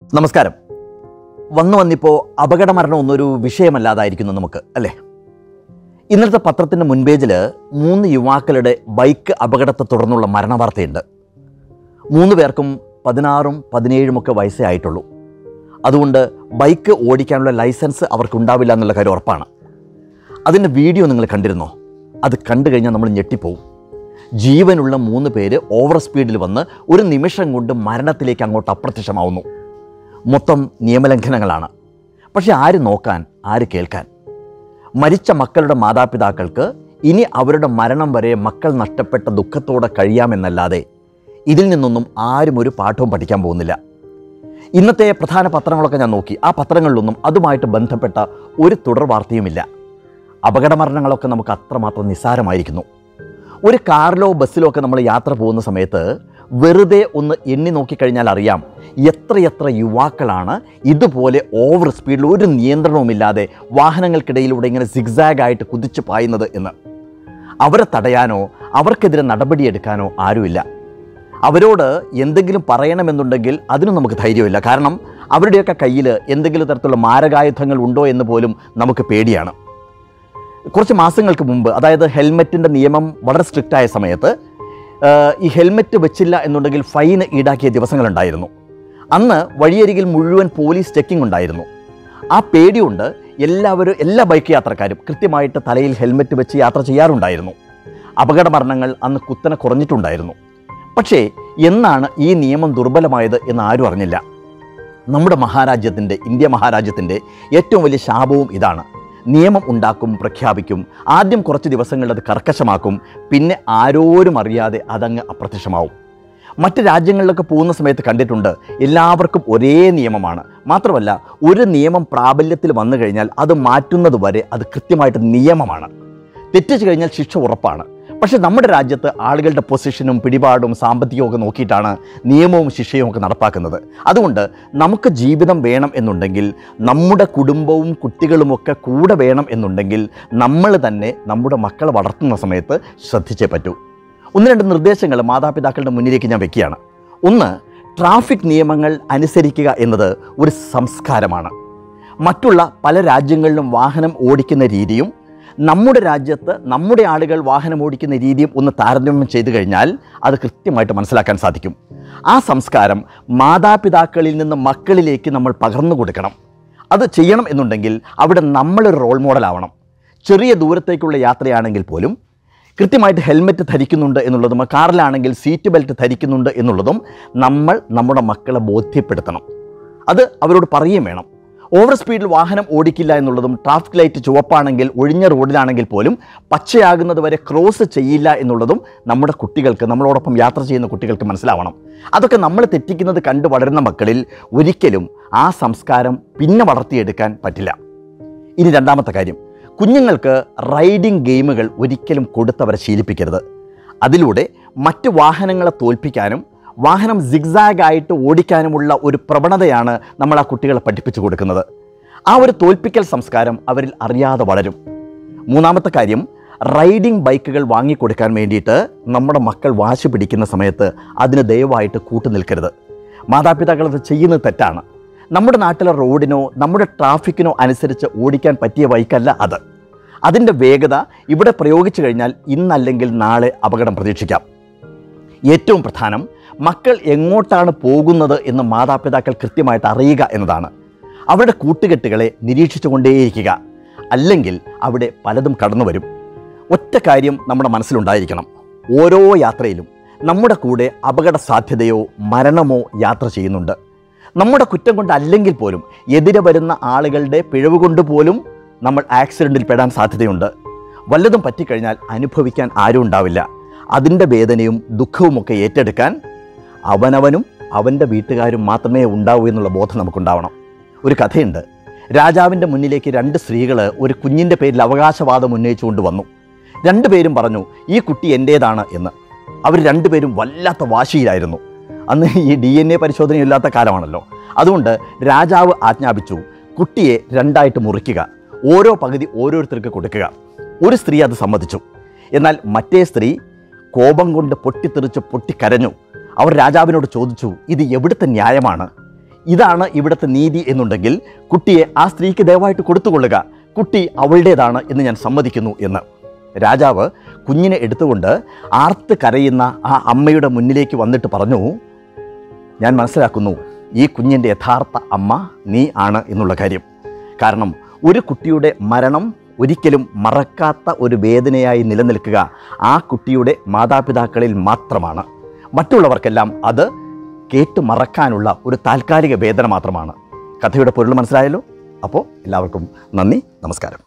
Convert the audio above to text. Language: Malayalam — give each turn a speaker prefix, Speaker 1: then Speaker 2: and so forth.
Speaker 1: നമസ്കാരം വന്നു വന്നിപ്പോൾ അപകടമരണം ഒന്നൊരു വിഷയമല്ലാതായിരിക്കുന്നു നമുക്ക് അല്ലേ ഇന്നലത്തെ പത്രത്തിൻ്റെ മുൻപേജിൽ മൂന്ന് യുവാക്കളുടെ ബൈക്ക് അപകടത്തെ തുടർന്നുള്ള മരണവാർത്തയുണ്ട് മൂന്ന് പേർക്കും പതിനാറും പതിനേഴുമൊക്കെ വയസ്സേ ആയിട്ടുള്ളൂ അതുകൊണ്ട് ബൈക്ക് ഓടിക്കാനുള്ള ലൈസൻസ് അവർക്കുണ്ടാവില്ല എന്നുള്ള കാര്യം ഉറപ്പാണ് അതിൻ്റെ വീഡിയോ നിങ്ങൾ കണ്ടിരുന്നോ അത് കണ്ടു കഴിഞ്ഞാൽ നമ്മൾ ഞെട്ടിപ്പോവും ജീവനുള്ള മൂന്ന് പേര് ഓവർ സ്പീഡിൽ വന്ന് ഒരു നിമിഷം കൊണ്ട് മരണത്തിലേക്ക് അങ്ങോട്ട് അപ്രത്യക്ഷമാവുന്നു മൊത്തം നിയമലംഘനങ്ങളാണ് പക്ഷെ ആര് നോക്കാൻ ആര് കേൾക്കാൻ മരിച്ച മക്കളുടെ മാതാപിതാക്കൾക്ക് ഇനി അവരുടെ മരണം വരെ മക്കൾ നഷ്ടപ്പെട്ട ദുഃഖത്തോടെ കഴിയാമെന്നല്ലാതെ ഇതിൽ നിന്നൊന്നും ആരും ഒരു പാഠവും പഠിക്കാൻ പോകുന്നില്ല ഇന്നത്തെ പ്രധാന പത്രങ്ങളൊക്കെ ഞാൻ നോക്കി ആ പത്രങ്ങളിലൊന്നും അതുമായിട്ട് ബന്ധപ്പെട്ട ഒരു തുടർ വാർത്തയുമില്ല അപകടമരണങ്ങളൊക്കെ നമുക്ക് അത്രമാത്രം നിസ്സാരമായിരിക്കുന്നു ഒരു കാറിലോ ബസ്സിലോ ഒക്കെ നമ്മൾ യാത്ര പോകുന്ന സമയത്ത് വെറുതെ ഒന്ന് എണ്ണി നോക്കിക്കഴിഞ്ഞാൽ അറിയാം എത്രയെത്ര യുവാക്കളാണ് ഇതുപോലെ ഓവർ സ്പീഡിൽ ഒരു നിയന്ത്രണവുമില്ലാതെ വാഹനങ്ങൾക്കിടയിലൂടെ ഇങ്ങനെ സിഗ്സാഗ് ആയിട്ട് കുതിച്ചു പായുന്നത് എന്ന് അവരെ തടയാനോ അവർക്കെതിരെ നടപടിയെടുക്കാനോ ആരുമില്ല അവരോട് എന്തെങ്കിലും പറയണമെന്നുണ്ടെങ്കിൽ അതിനും നമുക്ക് ധൈര്യമില്ല കാരണം അവരുടെയൊക്കെ കയ്യിൽ എന്തെങ്കിലും തരത്തിലുള്ള മാരകായുധങ്ങൾ ഉണ്ടോ എന്ന് പോലും നമുക്ക് പേടിയാണ് കുറച്ച് മാസങ്ങൾക്ക് മുമ്പ് അതായത് ഹെൽമെറ്റിൻ്റെ നിയമം വളരെ സ്ട്രിക്റ്റ് ആയ സമയത്ത് ആ, ഈ ഹെൽമെറ്റ് വെച്ചില്ല എന്നുണ്ടെങ്കിൽ ഫൈൻ ഈടാക്കിയ ദിവസങ്ങളുണ്ടായിരുന്നു അന്ന് വഴിയരികിൽ മുഴുവൻ പോലീസ് ചെക്കിംഗ് ഉണ്ടായിരുന്നു ആ പേടിയുണ്ട് എല്ലാവരും എല്ലാ ബൈക്ക് യാത്രക്കാരും കൃത്യമായിട്ട് തലയിൽ ഹെൽമെറ്റ് വെച്ച് യാത്ര ചെയ്യാറുണ്ടായിരുന്നു അപകട മരണങ്ങൾ അന്ന് കുത്തനെ കുറഞ്ഞിട്ടുണ്ടായിരുന്നു പക്ഷേ എന്നാണ് ഈ നിയമം ദുർബലമായത് എന്ന് ആരും അറിഞ്ഞില്ല നമ്മുടെ മഹാരാജ്യത്തിൻ്റെ ഇന്ത്യ മഹാരാജ്യത്തിൻ്റെ ഏറ്റവും വലിയ ശാപവും ഇതാണ് നിയമം ഉണ്ടാക്കും പ്രഖ്യാപിക്കും ആദ്യം കുറച്ച് ദിവസങ്ങളിൽ അത് കർക്കശമാക്കും പിന്നെ ആരോരും അറിയാതെ അതങ്ങ് അപ്രത്യക്ഷമാവും മറ്റ് രാജ്യങ്ങളിലൊക്കെ പോകുന്ന സമയത്ത് കണ്ടിട്ടുണ്ട് എല്ലാവർക്കും ഒരേ നിയമമാണ് മാത്രമല്ല ഒരു നിയമം പ്രാബല്യത്തിൽ വന്നു കഴിഞ്ഞാൽ അത് മാറ്റുന്നത് വരെ അത് കൃത്യമായിട്ട് നിയമമാണ് തെറ്റിച്ചു കഴിഞ്ഞാൽ ശിക്ഷ ഉറപ്പാണ് പക്ഷേ നമ്മുടെ രാജ്യത്ത് ആളുകളുടെ പൊസിഷനും പിടിപാടും സാമ്പത്തികവും ഒക്കെ നോക്കിയിട്ടാണ് നിയമവും ശിക്ഷയും ഒക്കെ നടപ്പാക്കുന്നത് അതുകൊണ്ട് നമുക്ക് ജീവിതം വേണം എന്നുണ്ടെങ്കിൽ നമ്മുടെ കുടുംബവും കുട്ടികളുമൊക്കെ കൂടെ വേണം എന്നുണ്ടെങ്കിൽ നമ്മൾ തന്നെ നമ്മുടെ മക്കളെ വളർത്തുന്ന സമയത്ത് ശ്രദ്ധിച്ചേ പറ്റൂ ഒന്ന് രണ്ട് നിർദ്ദേശങ്ങൾ മാതാപിതാക്കളുടെ മുന്നിലേക്ക് ഞാൻ വെക്കുകയാണ് ഒന്ന് ട്രാഫിക് നിയമങ്ങൾ അനുസരിക്കുക എന്നത് ഒരു സംസ്കാരമാണ് മറ്റുള്ള പല രാജ്യങ്ങളിലും വാഹനം ഓടിക്കുന്ന രീതിയും നമ്മുടെ രാജ്യത്ത് നമ്മുടെ ആളുകൾ വാഹനം ഓടിക്കുന്ന രീതിയും ഒന്ന് താരതമ്യം ചെയ്തു കഴിഞ്ഞാൽ അത് കൃത്യമായിട്ട് മനസ്സിലാക്കാൻ സാധിക്കും ആ സംസ്കാരം മാതാപിതാക്കളിൽ നിന്ന് മക്കളിലേക്ക് നമ്മൾ പകർന്നു കൊടുക്കണം അത് ചെയ്യണം എന്നുണ്ടെങ്കിൽ അവിടെ നമ്മളൊരു റോൾ മോഡലാവണം ചെറിയ ദൂരത്തേക്കുള്ള യാത്രയാണെങ്കിൽ പോലും കൃത്യമായിട്ട് ഹെൽമെറ്റ് ധരിക്കുന്നുണ്ട് എന്നുള്ളതും കാറിലാണെങ്കിൽ സീറ്റ് ബെൽറ്റ് ധരിക്കുന്നുണ്ട് എന്നുള്ളതും നമ്മൾ നമ്മുടെ മക്കളെ ബോധ്യപ്പെടുത്തണം അത് അവരോട് പറയുകയും വേണം ഓവർ സ്പീഡിൽ വാഹനം ഓടിക്കില്ല എന്നുള്ളതും ട്രാഫിക് ലൈറ്റ് ചുവപ്പാണെങ്കിൽ ഒഴിഞ്ഞ റോഡിലാണെങ്കിൽ പോലും പച്ചയാകുന്നത് വരെ ക്രോസ് ചെയ്യില്ല എന്നുള്ളതും നമ്മുടെ കുട്ടികൾക്ക് നമ്മളോടൊപ്പം യാത്ര ചെയ്യുന്ന കുട്ടികൾക്ക് മനസ്സിലാവണം അതൊക്കെ നമ്മൾ തെറ്റിക്കുന്നത് കണ്ട് വളരുന്ന മക്കളിൽ ഒരിക്കലും ആ സംസ്കാരം പിന്നെ വളർത്തിയെടുക്കാൻ പറ്റില്ല ഇനി രണ്ടാമത്തെ കാര്യം കുഞ്ഞുങ്ങൾക്ക് റൈഡിംഗ് ഗെയിമുകൾ ഒരിക്കലും കൊടുത്തവരെ ശീലിപ്പിക്കരുത് അതിലൂടെ മറ്റ് വാഹനങ്ങളെ തോൽപ്പിക്കാനും വാഹനം സിഗ്സാഗ് ആയിട്ട് ഓടിക്കാനുമുള്ള ഒരു പ്രവണതയാണ് നമ്മൾ ആ കുട്ടികളെ പഠിപ്പിച്ചു കൊടുക്കുന്നത് ആ ഒരു തോൽപ്പിക്കൽ സംസ്കാരം അവരിൽ അറിയാതെ വളരും മൂന്നാമത്തെ കാര്യം റൈഡിംഗ് ബൈക്കുകൾ വാങ്ങിക്കൊടുക്കാൻ വേണ്ടിയിട്ട് നമ്മുടെ മക്കൾ വാശി പിടിക്കുന്ന സമയത്ത് അതിന് ദയവായിട്ട് കൂട്ടു നിൽക്കരുത് മാതാപിതാക്കൾ അത് ചെയ്യുന്നത് തെറ്റാണ് നമ്മുടെ നാട്ടിലെ റോഡിനോ നമ്മുടെ ട്രാഫിക്കിനോ അനുസരിച്ച് ഓടിക്കാൻ പറ്റിയ ബൈക്കല്ല അത് അതിൻ്റെ വേഗത ഇവിടെ പ്രയോഗിച്ചു കഴിഞ്ഞാൽ ഇന്നല്ലെങ്കിൽ നാളെ അപകടം പ്രതീക്ഷിക്കാം ഏറ്റവും പ്രധാനം മക്കൾ എങ്ങോട്ടാണ് പോകുന്നത് എന്ന് മാതാപിതാക്കൾ കൃത്യമായിട്ട് അറിയുക എന്നതാണ് അവരുടെ കൂട്ടുകെട്ടുകളെ നിരീക്ഷിച്ചുകൊണ്ടേയിരിക്കുക അല്ലെങ്കിൽ അവിടെ പലതും കടന്നു വരും ഒറ്റ കാര്യം നമ്മുടെ മനസ്സിലുണ്ടായിരിക്കണം ഓരോ യാത്രയിലും നമ്മുടെ കൂടെ അപകട സാധ്യതയോ മരണമോ യാത്ര ചെയ്യുന്നുണ്ട് നമ്മുടെ കുറ്റം കൊണ്ടല്ലെങ്കിൽ പോലും എതിരെ വരുന്ന ആളുകളുടെ പിഴവ് കൊണ്ട് പോലും നമ്മൾ ആക്സിഡൻറ്റിൽ പെടാൻ സാധ്യതയുണ്ട് വല്ലതും പറ്റിക്കഴിഞ്ഞാൽ അനുഭവിക്കാൻ ആരും ഉണ്ടാവില്ല അതിൻ്റെ വേദനയും ദുഃഖവുമൊക്കെ ഏറ്റെടുക്കാൻ അവനവനും അവൻ്റെ വീട്ടുകാരും മാത്രമേ ഉണ്ടാവൂ എന്നുള്ള ബോധം നമുക്കുണ്ടാവണം ഒരു കഥയുണ്ട് രാജാവിൻ്റെ മുന്നിലേക്ക് രണ്ട് സ്ത്രീകൾ ഒരു കുഞ്ഞിൻ്റെ പേരിൽ അവകാശവാദം ഉന്നയിച്ചുകൊണ്ട് വന്നു രണ്ടുപേരും പറഞ്ഞു ഈ കുട്ടി എൻ്റേതാണ് എന്ന് അവർ രണ്ടുപേരും വല്ലാത്ത വാശിയിലായിരുന്നു അന്ന് ഈ ഡി എൻ എ പരിശോധനയില്ലാത്ത കാലമാണല്ലോ അതുകൊണ്ട് രാജാവ് ആജ്ഞാപിച്ചു കുട്ടിയെ രണ്ടായിട്ട് മുറിക്കുക ഓരോ പകുതി ഓരോരുത്തർക്ക് കൊടുക്കുക ഒരു സ്ത്രീ അത് സമ്മതിച്ചു എന്നാൽ മറ്റേ സ്ത്രീ കോപം കൊണ്ട് പൊട്ടിത്തെറിച്ച് പൊട്ടിക്കരഞ്ഞു അവർ രാജാവിനോട് ചോദിച്ചു ഇത് എവിടുത്തെ ന്യായമാണ് ഇതാണ് ഇവിടുത്തെ നീതി എന്നുണ്ടെങ്കിൽ കുട്ടിയെ ആ സ്ത്രീക്ക് ദയവായിട്ട് കൊടുത്തുകൊള്ളുക കുട്ടി അവളുടേതാണ് എന്ന് ഞാൻ സമ്മതിക്കുന്നു എന്ന് രാജാവ് കുഞ്ഞിനെ എടുത്തുകൊണ്ട് ആർത്ത് കരയുന്ന ആ അമ്മയുടെ മുന്നിലേക്ക് വന്നിട്ട് പറഞ്ഞു ഞാൻ മനസ്സിലാക്കുന്നു ഈ കുഞ്ഞിൻ്റെ യഥാർത്ഥ അമ്മ നീ ആണ് എന്നുള്ള കാര്യം കാരണം ഒരു കുട്ടിയുടെ മരണം ഒരിക്കലും മറക്കാത്ത ഒരു വേദനയായി നിലനിൽക്കുക ആ കുട്ടിയുടെ മാതാപിതാക്കളിൽ മാത്രമാണ് മറ്റുള്ളവർക്കെല്ലാം അത് കേട്ട് മറക്കാനുള്ള ഒരു താൽക്കാലിക വേദന മാത്രമാണ് കഥയുടെ പൊരുൾ മനസ്സിലായല്ലോ അപ്പോൾ എല്ലാവർക്കും നന്ദി നമസ്കാരം